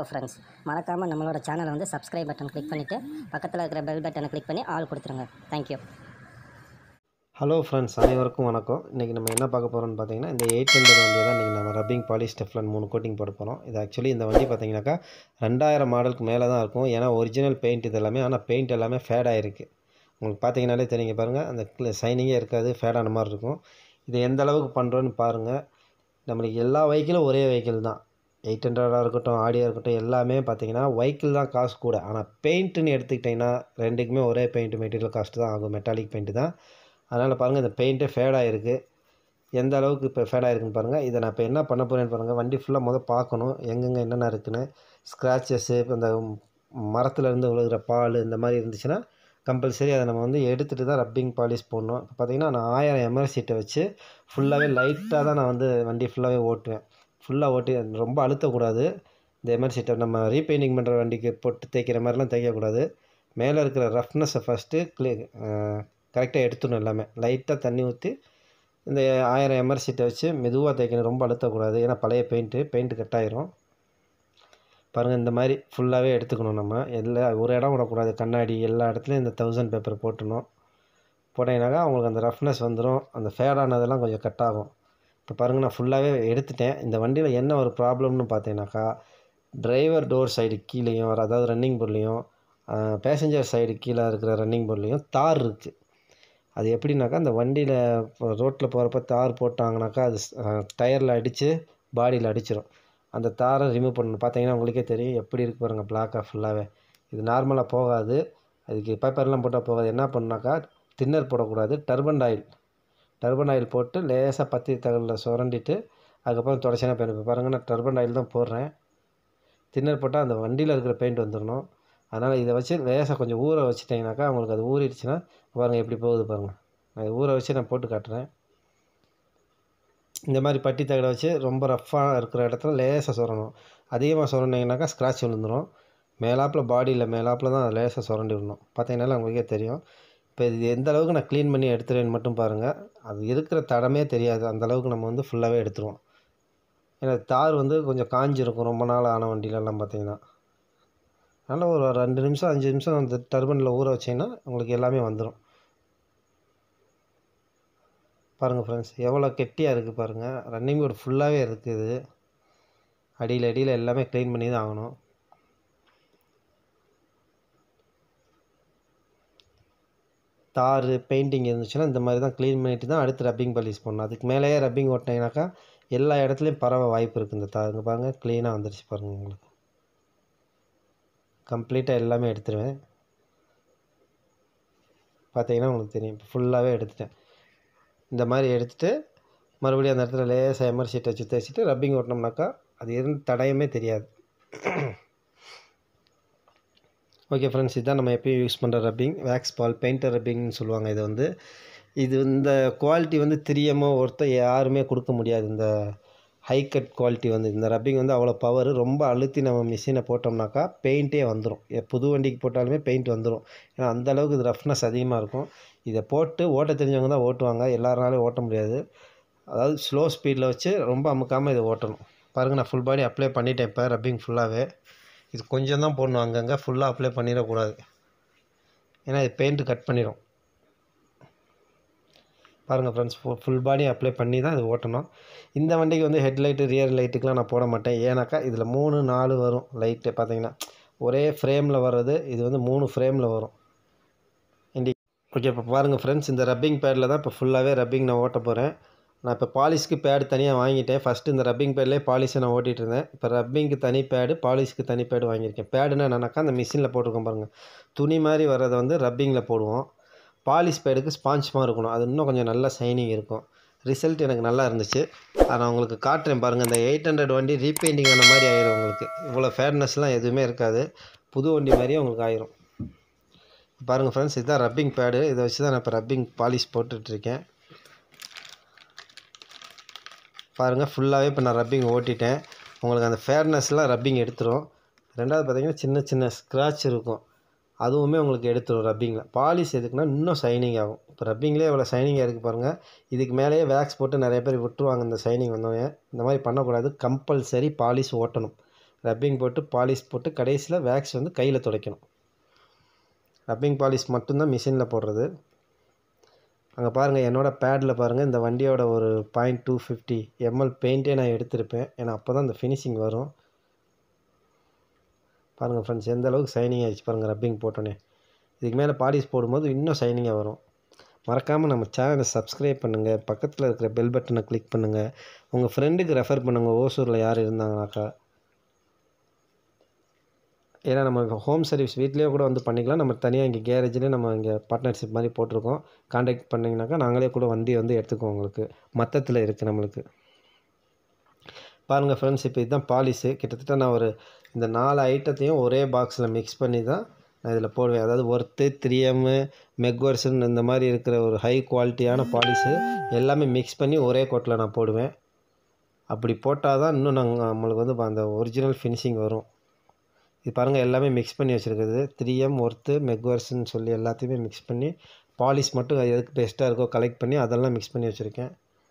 friends மறக்காமல் நம்மளோட சேனலை வந்து சப்ஸ்கிரைப் பட்டன் கிளிக் பண்ணிவிட்டு பக்கத்தில் இருக்கிற பெல் பட்டனை கிளிக் பண்ணி ஆல் கொடுத்துருங்க தேங்க்யூ ஹலோ ஃப்ரெண்ட்ஸ் அனைவருக்கும் வணக்கம் இன்றைக்கி நம்ம என்ன பார்க்க போகிறோம்னு பார்த்தீங்கன்னா இந்த எயிட் ஹண்ட்ரட் வண்டியை தான் இன்றைக்கி நம்ம ரப்பிங் பாலிஷ் டெஃப்லன் மூணு கோட்டிங் போட போகிறோம் இது ஆக்சுவலி இந்த வண்டி பார்த்தீங்கன்னாக்கா ரெண்டாயிரம் மாடலுக்கு மேலே தான் இருக்கும் ஏன்னா ஒரிஜினல் பெயிண்ட் இது எல்லாமே ஆனால் பெயிண்ட் எல்லாமே ஃபேட் ஆகிருக்கு உங்களுக்கு பார்த்தீங்கனாலே தெரியுங்க பாருங்கள் அந்த சைனிங்கே இருக்காது ஃபேடான மாதிரி இருக்கும் இது எந்த அளவுக்கு பண்ணுறோன்னு பாருங்கள் நம்மளுக்கு எல்லா வெஹிக்கிளும் ஒரே வெஹிக்கிள் தான் எயிட் ஹண்ட்ரடாக இருக்கட்டும் ஆடியாக இருக்கட்டும் எல்லாமே பார்த்தீங்கன்னா வெஹிக்கிள் தான் காசு கூட ஆனால் பெயிண்ட்டுன்னு எடுத்துக்கிட்டிங்கன்னா ரெண்டுக்குமே ஒரே பெயிண்ட் மெட்டீரியல் காஸ்ட்டு தான் ஆகும் மெட்டாலிக் பெயிண்ட்டு தான் அதனால் பாருங்கள் இந்த பெயிண்ட்டே ஃபேட் ஆகிருக்கு எந்த அளவுக்கு இப்போ ஃபேட் ஆகிருக்குன்னு பாருங்கள் இதை நான் இப்போ என்ன பண்ண போகிறேன்னு பாருங்கள் வண்டி ஃபுல்லாக முதல் பார்க்கணும் எங்கெங்கே என்னென்ன இருக்குன்னு ஸ்க்ராச்சஸ்ஸு இந்த மரத்துல இருந்து விழுகிற பால் இந்த மாதிரி இருந்துச்சுன்னா கம்பல்சரி அதை நம்ம வந்து எடுத்துகிட்டு தான் ரப்பிங் பாலிஷ் போடணும் இப்போ பார்த்தீங்கன்னா நான் ஆயிரம் எம்ஆர் சீட்டை வச்சு ஃபுல்லாகவே லைட்டாக தான் நான் வந்து வண்டி ஃபுல்லாகவே ஓட்டுவேன் ஃபுல்லாக ஓட்டி ரொம்ப அழுத்தக்கூடாது இந்த எம்ஆர் சீட்டை நம்ம ரீபெயிண்டிங் பண்ணுற வண்டிக்கு போட்டு தேய்க்கிற மாதிரிலாம் தேய்க்கக்கூடாது மேலே இருக்கிற ரஃப்னஸை ஃபஸ்ட்டு க்ளீ கரெக்டாக எடுத்துடணும் எல்லாமே லைட்டாக தண்ணி ஊற்றி இந்த ஆயிரம் எம்ஆர் சீட்டை வச்சு மெதுவாக தேய்க்கணும் ரொம்ப அழுத்தக்கூடாது ஏன்னா பழைய பெயிண்ட்டு பெயிண்ட்டு கட் ஆயிரும் பாருங்கள் இந்த மாதிரி ஃபுல்லாகவே எடுத்துக்கணும் நம்ம எல்லா ஒரு இடம் விடக்கூடாது கண்ணாடி எல்லா இடத்துலையும் இந்த தௌசண்ட் பேப்பர் போட்டணும் போட்டிங்கனாக்கா அவங்களுக்கு அந்த ரஃப்னஸ் வந்துடும் அந்த ஃபேடானதெல்லாம் கொஞ்சம் கட் ஆகும் இப்போ பாருங்கள் நான் ஃபுல்லாகவே எடுத்துட்டேன் இந்த வண்டியில் என்ன ஒரு ப்ராப்ளம்னு பார்த்தீங்கன்னாக்கா டிரைவர் டோர் சைடு கீழேயும் அதாவது ரன்னிங் போர்ட்லேயும் பேசஞ்சர் சைடு கீழே இருக்கிற ரன்னிங் போர்ட்லேயும் தார் இருக்குது அது எப்படின்னாக்கா அந்த வண்டியில் ரோட்டில் போகிறப்ப தார் போட்டாங்கனாக்கா அது டயரில் அடித்து பாடியில் அடிச்சிடும் அந்த தாரை ரிமூவ் பண்ணணும் பார்த்தீங்கன்னா உங்களுக்கே தெரியும் எப்படி இருக்கு பாருங்கள் பிளாக்காக ஃபுல்லாகவே இது நார்மலாக போகாது அதுக்கு பேப்பர்லாம் போட்டால் போகாது என்ன பண்ணாக்கா தின்னர் போடக்கூடாது டர்பன் ஆயில் டர்பன் ஆயில் போட்டு லேசாக பத்தி தகலில் சுரண்டிட்டு அதுக்கப்புறம் தொடச்சினா பெயிண்ட் இப்போ பாருங்கள் நான் டர்பன் ஆயில் தான் போடுறேன் தின்னர் போட்டால் அந்த வண்டியில் இருக்கிற பெயிண்ட் வந்துடணும் அதனால் இதை வச்சு லேசாக கொஞ்சம் ஊற வச்சிட்டிங்கனாக்கா அவங்களுக்கு அது ஊறிடுச்சுன்னா பாருங்கள் எப்படி போகுது பாருங்கள் நான் ஊற வச்சு நான் போட்டு காட்டுறேன் இந்த மாதிரி பட்டி தகடை வச்சு ரொம்ப ரஃப்பாக இருக்கிற இடத்துல லேசாக சுரணும் அதிகமாக சுரண்டிங்கனாக்கா ஸ்க்ராட்ச் விழுந்துடும் மேலாப்பில் பாடியில் மேலாப்பில் தான் லேசாக சுரண்டி விடணும் பார்த்தீங்கன்னால உங்களுக்கே தெரியும் இப்போ இது எந்த அளவுக்கு நான் க்ளீன் பண்ணி எடுத்துருவேன்னு மட்டும் பாருங்கள் அது இருக்கிற தடமே தெரியாது அந்த அளவுக்கு நம்ம வந்து ஃபுல்லாகவே எடுத்துருவோம் ஏன்னா தார் வந்து கொஞ்சம் காஞ்சிருக்கும் ரொம்ப நாள் ஆன வண்டியிலலாம் பார்த்தீங்கன்னா அதனால் ஒரு ரெண்டு நிமிஷம் அஞ்சு நிமிஷம் அந்த டர்பனில் ஊற வச்சிங்கன்னா உங்களுக்கு எல்லாமே வந்துடும் பாருங்கள் ஃப்ரெண்ட்ஸ் எவ்வளோ கெட்டியாக இருக்குது பாருங்கள் ரன்னிங் போர்டு ஃபுல்லாகவே இருக்குது அடியில் அடியில் எல்லாமே க்ளீன் பண்ணி தான் ஆகணும் தார் பெயிண்டிங் இருந்துச்சுன்னா இந்த மாதிரி தான் க்ளீன் பண்ணிட்டு தான் அடுத்து ரப்பிங் பாலிஷ் பண்ணணும் அதுக்கு மேலேயே ரப்பிங் ஓட்டினீங்கனாக்கா எல்லா இடத்துலையும் பரவ வாய்ப்பு இருக்குது இந்த தாருங்க பாருங்கள் க்ளீனாக வந்துடுச்சு பாருங்கள் உங்களுக்கு கம்ப்ளீட்டாக எல்லாமே எடுத்துருவேன் பார்த்தீங்கன்னா உங்களுக்கு தெரியும் இப்போ ஃபுல்லாகவே எடுத்துட்டேன் இந்த மாதிரி எடுத்துகிட்டு மறுபடியும் அந்த இடத்துல லேசாக எம்ஆர் சீட்டை வச்சு தேய்ச்சிட்டு ரப்பிங் ஓட்டினோம்னாக்கா அது இருந்து தடையுமே தெரியாது ஓகே ஃப்ரெண்ட்ஸ் இதுதான் நம்ம எப்பயும் யூஸ் பண்ணுற ரப்பிங் வேக்ஸ் பால் பெயிண்டர் ரப்பிங்னு சொல்லுவாங்க இது வந்து இது இந்த குவாலிட்டி வந்து திரியமோ ஒருத்தர் யாருமே கொடுக்க முடியாது இந்த ஹை கட் குவாலிட்டி வந்து இந்த ரப்பிங் வந்து அவ்வளோ பவர் ரொம்ப அழுத்தி நம்ம மிஷினை போட்டோம்னாக்கா பெயிண்ட்டே வந்துடும் புது வண்டிக்கு போட்டாலுமே பெயிண்ட் வந்துடும் ஏன்னா அந்த அளவுக்கு இது ரஃப்னஸ் அதிகமாக இருக்கும் இதை போட்டு ஓட்ட தெரிஞ்சவங்க தான் ஓட்டுவாங்க எல்லாருனாலும் ஓட்ட முடியாது அதாவது ஸ்லோ ஸ்பீடில் வச்சு ரொம்ப அமுக்காமல் இதை ஓட்டணும் பாருங்கள் நான் ஃபுல் பாடி அப்ளை பண்ணிட்டேன் இப்போ ரப்பிங் ஃபுல்லாகவே இது கொஞ்சம் தான் போடணும் அங்கங்கே ஃபுல்லாக அப்ளை பண்ணிடக்கூடாது ஏன்னா இது பெயிண்ட்டு கட் பண்ணிடும் பாருங்கள் friends full full body apply பண்ணி தான் இது ஓட்டணும் இந்த வண்டிக்கு வந்து ஹெட்லைட்டு ரியர் லைட்டுக்கெலாம் நான் போட மாட்டேன் ஏன்னாக்கா இதில் மூணு நாலு வரும் லைட்டு பார்த்தீங்கன்னா ஒரே ஃப்ரேமில் வர்றது இது வந்து மூணு ஃப்ரேமில் வரும் இண்டி ஓகே இப்போ பாருங்கள் ஃப்ரெண்ட்ஸ் இந்த ரப்பிங் பேடில் தான் இப்போ ஃபுல்லாகவே ரப்பிங் நான் ஓட்ட போகிறேன் நான் இப்போ பாலிஷ்க்கு பேடு தனியாக வாங்கிட்டேன் ஃபஸ்ட்டு இந்த ரப்பிங் பேட்லேயே பாலிஷை நான் ஓட்டிகிட்டு இருந்தேன் இப்போ ரப்பிங்க்கு தனி பேடு பாலிஷ்க்கு தனி பேடு வாங்கியிருக்கேன் பேடுனா என்னன்னாக்கா அந்த மிஷினில் போட்டிருக்கோம் பாருங்கள் துணி மாதிரி வர்றதை வந்து ரப்பிங்கில் போடுவோம் பாலிஷ் பேடுக்கு ஸ்பாஞ்ச் மாதிரி இருக்கணும் அது இன்னும் கொஞ்சம் நல்லா ஷைனிங் இருக்கும் ரிசல்ட் எனக்கு நல்லா இருந்துச்சு அதை நான் உங்களுக்கு காட்டுறேன் பாருங்கள் இந்த எயிட் ஹண்ட்ரட் வண்டி ரீபெயிண்டிங் ஆன மாதிரி ஆயிரும் உங்களுக்கு இவ்வளோ ஃபேர்னஸ்லாம் எதுவுமே இருக்காது புது வண்டி மாதிரியே உங்களுக்கு ஆயிரும் பாருங்கள் ஃப்ரெண்ட்ஸ் இதுதான் ரப்பிங் பேடு இதை வச்சு தான் நான் இப்போ ரப்பிங் பாலிஷ் போட்டுட்ருக்கேன் பாருங்கள் ஃபுல்லாகவே இப்போ நான் ரப்பிங் ஓட்டிட்டேன் உங்களுக்கு அந்த ஃபேர்னஸ்லாம் ரப்பிங் எடுத்துரும் ரெண்டாவது பார்த்தீங்கன்னா சின்ன சின்ன ஸ்க்ராட்ச் இருக்கும் அதுவுமே உங்களுக்கு எடுத்துரும் ரப்பிங்கில் பாலிஷ் எதுக்குன்னா இன்னும் ஷைனிங் ஆகும் இப்போ ரப்பிங்லேயே இவ்வளோ ஷைனிங்காக இருக்குது பாருங்கள் இதுக்கு மேலேயே வேக்ஸ் போட்டு நிறைய பேர் விட்டுருவாங்க இந்த ஷைனிங் வந்தவங்க இந்த மாதிரி பண்ணக்கூடாது கம்பல்சரி பாலிஷ் ஓட்டணும் ரப்பிங் போட்டு பாலிஷ் போட்டு கடைசியில் வேக்ஸ் வந்து கையில் துடைக்கணும் ரப்பிங் பாலிஷ் மட்டும்தான் மிஷினில் போடுறது அங்கே பாருங்கள் என்னோடய பேடில் பாருங்கள் இந்த வண்டியோட ஒரு பாயிண்ட் டூ ஃபிஃப்டி எம்எல் பெயிண்ட்டே நான் எடுத்திருப்பேன் ஏன்னா அப்போ தான் இந்த ஃபினிஷிங் வரும் பாருங்கள் ஃப்ரெண்ட்ஸ் எந்த அளவுக்கு ஷைனிங் ஆகிடுச்சு பாருங்கள் ரப்பிங் போட்டோன்னே இதுக்கு மேலே பாலிஷ் போடும்போது இன்னும் ஷைனிங்காக வரும் மறக்காமல் நம்ம சேனலை சப்ஸ்கிரைப் பண்ணுங்கள் பக்கத்தில் இருக்கிற பெல் பட்டனை கிளிக் பண்ணுங்கள் உங்கள் ஃப்ரெண்டுக்கு ரெஃபர் பண்ணுங்கள் ஓசூரில் யார் இருந்தாங்கனாக்கா ஏன்னா நம்ம ஹோம் சர்வீஸ் வீட்லேயே கூட வந்து பண்ணிக்கலாம் நம்ம தனியாக இங்கே கேரேஜ்லேயே நம்ம இங்கே பார்ட்னர்ஷிப் மாதிரி போட்டிருக்கோம் காண்டாக்ட் பண்ணிங்கனாக்கா நாங்களே கூட வண்டி வந்து எடுத்துக்குவோம் உங்களுக்கு மொத்தத்தில் இருக்குது நம்மளுக்கு பாருங்கள் ஃப்ரெண்ட்ஸ் இப்போ இதுதான் பாலிஸு கிட்டத்தட்ட நான் ஒரு இந்த நாலு ஐட்டத்தையும் ஒரே பாக்ஸில் மிக்ஸ் பண்ணி தான் நான் இதில் போடுவேன் அதாவது ஒர்த்து த்ரீ எம்மு மெக்வர்சன் இந்த மாதிரி இருக்கிற ஒரு ஹை குவாலிட்டியான பாலிஸு எல்லாமே மிக்ஸ் பண்ணி ஒரே கோட்டில் நான் போடுவேன் அப்படி போட்டால் தான் இன்னும் நாங்கள் நம்மளுக்கு வந்து அந்த ஒரிஜினல் ஃபினிஷிங் வரும் இது பாருங்கள் எல்லாமே மிக்ஸ் பண்ணி வச்சுருக்குது த்ரீ எம் ஒர்த்து மெக்வர்ஸ்ன்னு சொல்லி எல்லாத்தையுமே மிக்ஸ் பண்ணி பாலிஷ் மட்டும் எதுக்கு பெஸ்ட்டாக இருக்கோ கலெக்ட் பண்ணி அதெல்லாம் மிக்ஸ் பண்ணி வச்சுருக்கேன்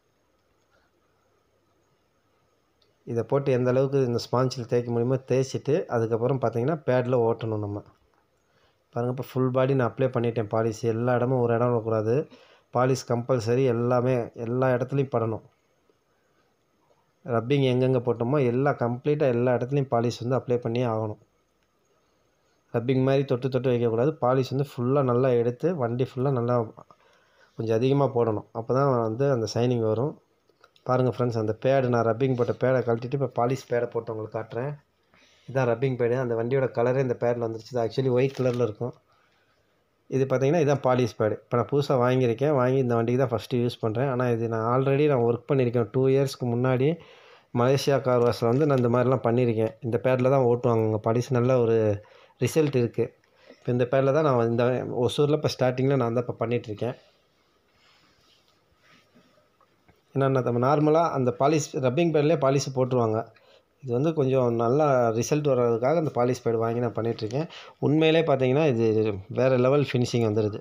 இதை போட்டு எந்த அளவுக்கு இந்த ஸ்பாஞ்சில் தேய்க்க முடியுமோ தேய்ச்சிட்டு அதுக்கப்புறம் பார்த்தீங்கன்னா பேடில் ஓட்டணும் நம்ம பாருங்கள் இப்போ ஃபுல் பாடி நான் அப்ளை பண்ணிட்டேன் பாலிஷ் எல்லா இடமும் ஒரு இடம் வரக்கூடாது பாலிஷ் கம்பல்சரி எல்லாமே எல்லா இடத்துலையும் படணும் ரப்பிங் எங்கெங்கே போட்டோமோ எல்லா கம்ப்ளீட்டாக எல்லா இடத்துலையும் பாலிஷ் வந்து அப்ளை பண்ணியே ஆகணும் ரப்பிங் மாதிரி தொட்டு தொட்டு வைக்கக்கூடாது பாலிஷ் வந்து ஃபுல்லாக நல்லா எடுத்து வண்டி ஃபுல்லாக நல்லா கொஞ்சம் அதிகமாக போடணும் அப்போ தான் வந்து அந்த சைனிங் வரும் பாருங்கள் ஃப்ரெண்ட்ஸ் அந்த பேடு நான் ரப்பிங் போட்ட பேடை கழட்டிட்டு இப்போ பாலிஷ் பேடை போட்டு உங்களுக்கு காட்டுறேன் இதான் ரப்பிங் பேடு அந்த வண்டியோட கலரே இந்த பேடில் வந்துருச்சு இது ஆக்சுவலி ஒயிட் கலரில் இருக்கும் இது பார்த்தீங்கன்னா இதான் பாலிஷ் பேடு இப்போ நான் புதுசாக வாங்கியிருக்கேன் வாங்கி இந்த வண்டிக்கு தான் ஃபஸ்ட்டு யூஸ் பண்ணுறேன் ஆனால் இது நான் ஆல்ரெடி நான் ஒர்க் பண்ணியிருக்கேன் டூ இயர்ஸ்க்கு முன்னாடி மலேசியா கார் வாஷில் வந்து நான் இந்த மாதிரிலாம் பண்ணியிருக்கேன் இந்த பேடில் தான் ஓட்டுவாங்க அங்கே பாலிஷ் நல்ல ஒரு ரிசல்ட் இருக்குது இப்போ இந்த பேடில் தான் நான் இந்த ஒசூரில் இப்போ ஸ்டார்டிங்கில் நான் தான் இப்போ பண்ணிகிட்ருக்கேன் ஏன்னா நம்ம நார்மலாக அந்த பாலிஷ் ரப்பிங் பேட்லேயே பாலிஷ் போட்டுருவாங்க இது வந்து கொஞ்சம் நல்லா ரிசல்ட் வர்றதுக்காக அந்த பாலிஷ் பேட் வாங்கி நான் பண்ணிகிட்ருக்கேன் உண்மையிலே பார்த்தீங்கன்னா இது வேறு லெவல் ஃபினிஷிங் வந்துடுது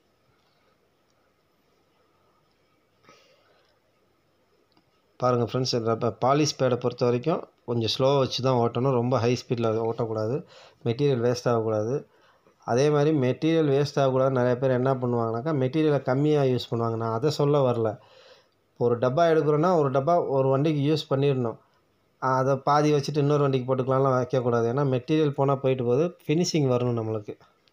பாருங்கள் ஃப்ரெண்ட்ஸ் இப்போ பாலிஷ் பேடை பொறுத்த வரைக்கும் கொஞ்சம் ஸ்லோவாக வச்சு தான் ஓட்டணும் ரொம்ப ஹை ஸ்பீடில் ஓட்டக்கூடாது மெட்டீரியல் வேஸ்ட் ஆகக்கூடாது அதே மாதிரி மெட்டீரியல் வேஸ்ட் ஆகக்கூடாது நிறைய பேர் என்ன பண்ணுவாங்கனாக்கா மெட்டீரியலை கம்மியாக யூஸ் பண்ணுவாங்க நான் அதை சொல்ல வரல ஒரு டப்பா எடுக்கிறோன்னா ஒரு டப்பா ஒரு வண்டிக்கு யூஸ் பண்ணிடணும் அதை பாதி வச்சுட்டு இன்னொரு வண்டிக்கு போட்டுக்கலாம்லாம் வைக்கக்கூடாது ஏன்னா மெட்டீரியல் போனால் போயிட்டு போகுது ஃபினிஷிங் வரணும் நம்மளுக்கு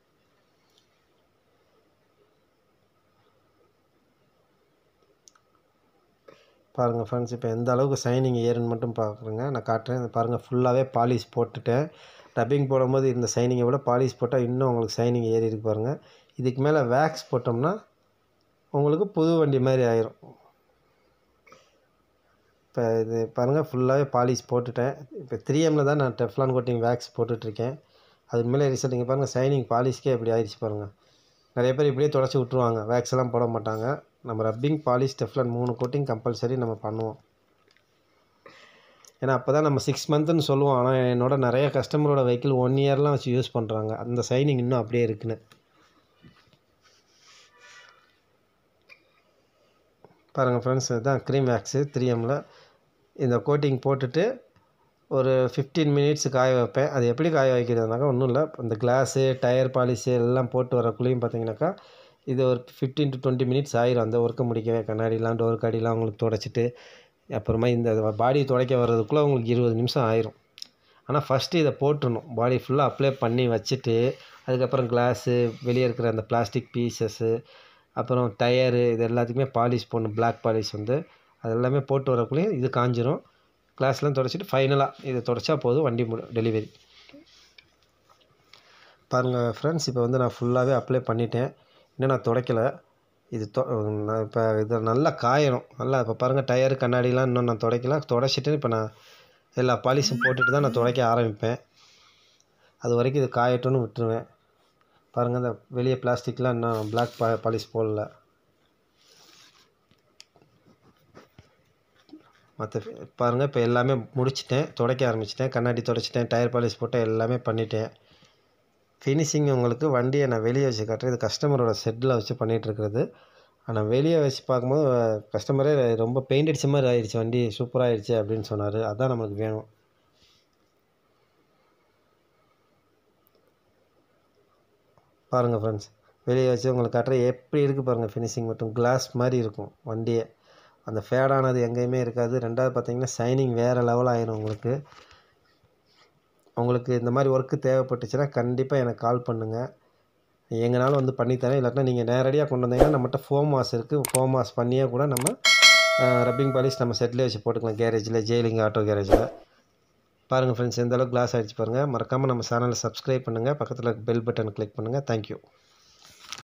பாருங்கள் ஃப்ரெண்ட்ஸ் இப்போ எந்த அளவுக்கு சைனிங் ஏறுன்னு மட்டும் பார்க்குறேங்க நான் காட்டுறேன் பாருங்கள் ஃபுல்லாகவே பாலிஷ் போட்டுட்டேன் ரப்பிங் போடும்போது இந்த சைனிங்கை விட பாலிஷ் போட்டால் இன்னும் உங்களுக்கு சைனிங் ஏறி இருக்கு பாருங்கள் இதுக்கு மேலே வேக்ஸ் போட்டோம்னா உங்களுக்கு புது வண்டி மாதிரி ஆயிரும் இப்போ இது பாருங்கள் ஃபுல்லாகவே பாலிஷ் போட்டுட்டேன் இப்போ த்ரீ எம்மில் தான் நான் டெஃப்லான் கோட்டிங் வேக்ஸ் போட்டுட்ருக்கேன் அது மேலே ரிசல்ட் இங்கே பாருங்கள் சைனிங் பாலிஷ்க்கே இப்படி ஆயிடுச்சு பாருங்கள் நிறைய பேர் இப்படியே தொடச்சி விட்ருவாங்க வேக்ஸ் எல்லாம் போட மாட்டாங்க நம்ம ரப்பிங் பாலிஷ் டெஃப்லான் மூணு கோட்டிங் கம்பல்சரி நம்ம பண்ணுவோம் ஏன்னா அப்போ தான் நம்ம சிக்ஸ் மந்த்துன்னு சொல்லுவோம் ஆனால் என்னோட நிறைய கஸ்டமரோட வெஹிக்கிள் ஒன் இயர்லாம் வச்சு யூஸ் பண்ணுறாங்க அந்த சைனிங் இன்னும் அப்படியே இருக்குன்னு பாருங்கள் ஃப்ரெண்ட்ஸ் இதுதான் க்ரீம் வேக்ஸு த்ரீ எம்மில் இந்த கோட்டிங் போட்டுட்டு ஒரு ஃபிஃப்டீன் மினிட்ஸ் காய வைப்பேன் அது எப்படி காய வைக்கிறதுனாக்கா ஒன்றும் இல்லை இந்த கிளாஸு டயர் பாலிஷு எல்லாம் போட்டு வரக்குள்ளேயும் பார்த்தீங்கன்னாக்கா இது ஒரு ஃபிஃப்டீன் டு டுவெண்ட்டி மினிட்ஸ் ஆயிரும் அந்த ஒர்க்கை முடிக்கவே கண்ணாடிலாம் டோர் காடிலாம் உங்களுக்கு துடைச்சிட்டு அப்புறமா இந்த பாடி துடைக்க வர்றதுக்குள்ளே உங்களுக்கு இருபது நிமிஷம் ஆயிரும் ஆனால் ஃபஸ்ட்டு இதை போட்டுடணும் பாடி ஃபுல்லாக அப்ளை பண்ணி வச்சுட்டு அதுக்கப்புறம் கிளாஸு வெளியே இருக்கிற அந்த பிளாஸ்டிக் பீசஸ்ஸு அப்புறம் டயரு இது எல்லாத்துக்குமே பாலிஷ் போடணும் பிளாக் பாலிஷ் வந்து அது எல்லாமே போட்டு வரக்குள்ளேயும் இது காஞ்சிரும் கிளாஸ்லாம் தொடச்சிட்டு ஃபைனலாக இதை தொடச்சா போதும் வண்டி முடி டெலிவரி பாருங்கள் ஃப்ரெண்ட்ஸ் இப்போ வந்து நான் ஃபுல்லாகவே அப்ளை பண்ணிட்டேன் இன்னும் நான் துடைக்கலை இது தொ நான் இப்போ இதை நல்லா காயணும் நல்லா இப்போ பாருங்கள் டயரு கண்ணாடிலாம் இன்னும் நான் துடைக்கல துடைச்சிட்டு இப்போ நான் எல்லா பாலிஷும் போட்டுட்டு தான் நான் துடைக்க ஆரம்பிப்பேன் அது வரைக்கும் இது காயட்டும்னு விட்டுருவேன் பாருங்கள் இந்த வெளியே பிளாஸ்டிக்லாம் இன்னும் பிளாக் பா பாலிஷ் போடல மற்ற பாருங்கள் இப்போ எல்லாமே முடிச்சிட்டேன் துடைக்க ஆரம்பிச்சிட்டேன் கண்ணாடி துடைச்சிட்டேன் டயர் பாலிஷ் போட்டேன் எல்லாமே பண்ணிட்டேன் ஃபினிஷிங் உங்களுக்கு வண்டியை நான் வெளியே வச்சு காட்டுறேன் இது கஸ்டமரோட செட்டில் வச்சு பண்ணிகிட்ருக்கிறது ஆனால் வெளியே வச்சு பார்க்கும்போது கஸ்டமரே ரொம்ப பெயிண்ட் அடித்த மாதிரி ஆயிடுச்சு வண்டி சூப்பராக ஆயிடுச்சு அப்படின்னு சொன்னார் அதான் நம்மளுக்கு வேணும் பாருங்கள் ஃப்ரெண்ட்ஸ் வெளியே வச்சு உங்களுக்கு காட்டுற எப்படி இருக்குது பாருங்கள் ஃபினிஷிங் மட்டும் கிளாஸ் மாதிரி இருக்கும் வண்டியே அந்த ஃபேடானது எங்கேயுமே இருக்காது ரெண்டாவது பார்த்தீங்கன்னா ஷைனிங் வேறு லெவல் ஆயிரும் உங்களுக்கு உங்களுக்கு இந்த மாதிரி ஒர்க்கு தேவைப்பட்டுச்சுன்னா கண்டிப்பாக எனக்கு கால் பண்ணுங்கள் எங்கனாலும் வந்து பண்ணித்தரேன் இல்லாட்டினா நீங்கள் நேரடியாக கொண்டு வந்தீங்கன்னா நம்மகிட்ட ஃபோம் வாஷ் இருக்குது ஃபோம் வாஷ் பண்ணியே கூட நம்ம ரப்பிங் பாலிஷ் நம்ம செட்லேயே வச்சு போட்டுக்கலாம் கேரேஜில் ஜெயிலிங் ஆட்டோ கேரேஜில் பாருங்கள் ஃப்ரெண்ட்ஸ் எந்த அளவுக்கு கிளாஸ் ஆகிடுச்சு பாருங்கள் மறக்காமல் நம்ம சேனலை சப்ஸ்கிரைப் பண்ணுங்கள் பக்கத்தில் பெல் பட்டன் கிளிக் பண்ணுங்கள் தேங்க்யூ